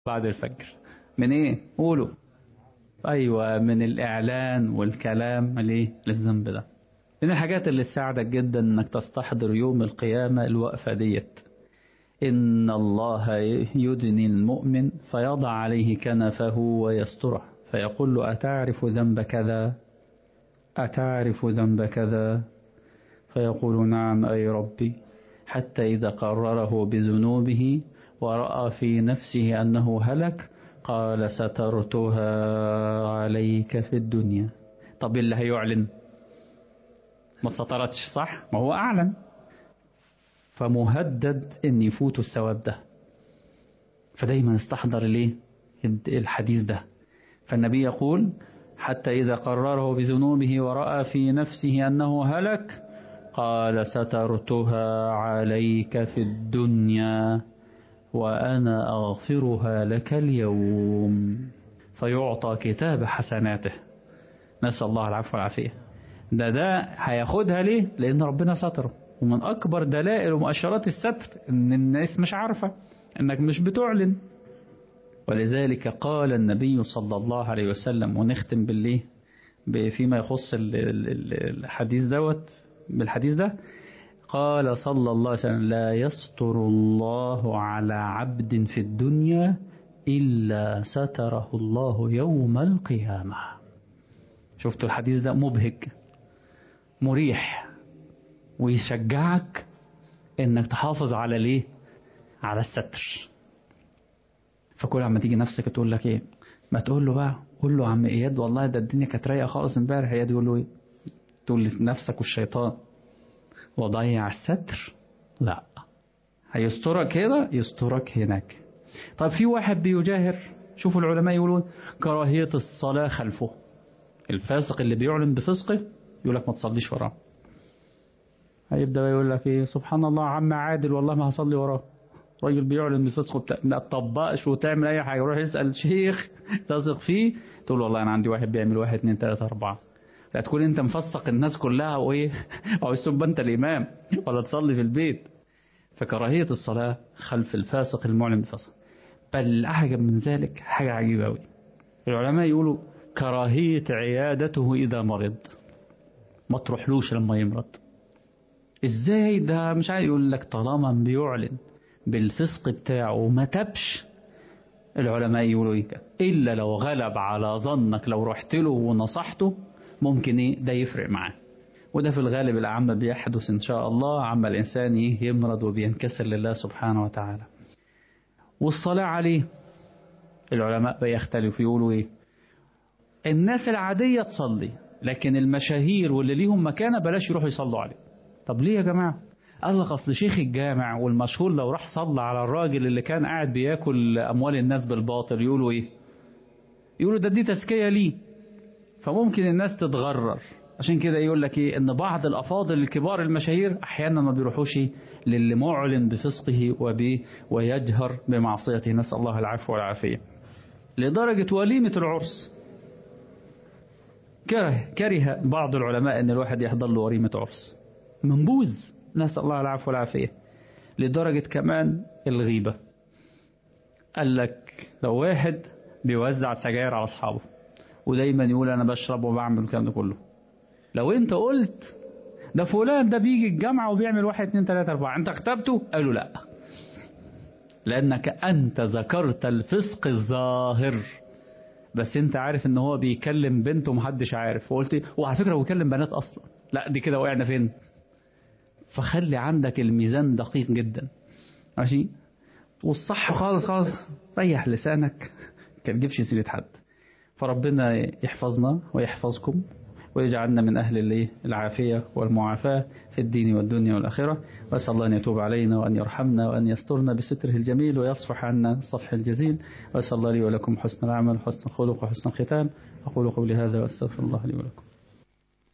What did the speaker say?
بعد الفجر من ايه قولوا ايوه من الاعلان والكلام ليه للذنب ده من الحاجات اللي تساعدك جدا انك تستحضر يوم القيامة الوقفة ديت إن الله يدني المؤمن فيضع عليه كنفه ويستره فيقول له أتعرف ذنب كذا أتعرف ذنب كذا فيقول نعم أي ربي حتى إذا قرره بذنوبه ورأى في نفسه أنه هلك قال سترتها عليك في الدنيا طب اللي هيعلن ما سترتش صح ما هو أعلن فمهدد أن يفوت الثواب ده فدايما استحضر ليه الحديث ده فالنبي يقول حتى إذا قرره بذنوبه ورأى في نفسه أنه هلك قال سترتها عليك في الدنيا وأنا أغفرها لك اليوم فيعطى كتاب حسناته نسأل الله العفو والعافية ده ده هياخدها ليه لأن ربنا ستره ومن أكبر دلائل ومؤشرات الستر إن الناس مش عارفة إنك مش بتعلن ولذلك قال النبي صلى الله عليه وسلم ونختم بالليه فيما يخص الحديث دوت بالحديث ده قال صلى الله عليه وسلم لا يستر الله على عبد في الدنيا إلا ستره الله يوم القيامة شفتوا الحديث ده مبهج مريح ويشجعك انك تحافظ على ليه على الستر فكل عما تيجي نفسك تقول لك ايه ما تقول له بقى قول له عم اياد والله ده الدنيا كانت رايقه خالص امبارح اياد يقول له ايه تقول لنفسك والشيطان وضيع الستر لا هيسترك هنا يسترك هناك طب في واحد بيجاهر شوفوا العلماء يقولون كراهية الصلاة خلفه الفاسق اللي بيعلن بفسقه يقول لك ما تصليش وراه هيبدأ يقول لك ايه سبحان الله عم عادل والله ما هصلي وراه راجل بيعلن بفسقه بتا... ما تطبقش وتعمل اي حاجه روح اسال شيخ تثق فيه تقول والله انا عندي واحد بيعمل واحد اثنين ثلاثه اربعه لا تكون انت مفسق الناس كلها وايه او تبقى انت الامام ولا تصلي في البيت فكراهيه الصلاه خلف الفاسق المعلن بفسق بل اعجب من ذلك حاجه عجيبه قوي العلماء يقولوا كراهيه عيادته اذا مرض ما تروحلوش لما يمرض ازاي ده مش عايز يقول لك طالما بيعلن بالفسق بتاعه وما تبش العلماء يقولوا ايه الا لو غلب على ظنك لو رحت له ونصحته ممكن ايه ده يفرق معاه وده في الغالب الأعم بيحدث إن شاء الله عما الإنسان إيه يمرض وبينكسر لله سبحانه وتعالى والصلاة عليه العلماء بيختلفوا يقولوا إيه الناس العادية تصلي لكن المشاهير واللي ليهم مكانة بلاش يروحوا يصلوا عليه طب ليه يا جماعة قال لك أصل شيخ الجامع والمشهور لو راح صلى على الراجل اللي كان قاعد بياكل أموال الناس بالباطل يقولوا إيه يقولوا ده دي تزكية ليه فممكن الناس تتغرر عشان كده يقول لك ايه ان بعض الافاضل الكبار المشاهير احيانا ما بيروحوش للي معلن بفسقه وب ويجهر بمعصيته نسال الله العفو والعافيه لدرجه وليمه العرس كره كره بعض العلماء ان الواحد يحضر له وليمه عرس منبوذ نسال الله العفو والعافيه لدرجه كمان الغيبه قال لك لو واحد بيوزع سجاير على اصحابه ودايما يقول انا بشرب وبعمل الكلام ده كله لو انت قلت ده فلان ده بيجي الجامعة وبيعمل واحد اتنين تلاتة اربعة انت اختبته قالوا لا لانك انت ذكرت الفسق الظاهر بس انت عارف ان هو بيكلم بنت ومحدش عارف وقلت وعلى فكرة هو بيكلم بنات اصلا لا دي كده وقعنا فين فخلي عندك الميزان دقيق جدا ماشي والصح خالص خالص ريح لسانك ما تجيبش سيرة حد فربنا يحفظنا ويحفظكم ويجعلنا من أهل العافية والمعافاة في الدين والدنيا والآخرة وأسأل الله أن يتوب علينا وأن يرحمنا وأن يسترنا بستره الجميل ويصفح عنا الصفح الجزيل وأسأل الله لي ولكم حسن العمل وحسن الخلق وحسن الختام أقول قولي هذا وأستغفر الله لي ولكم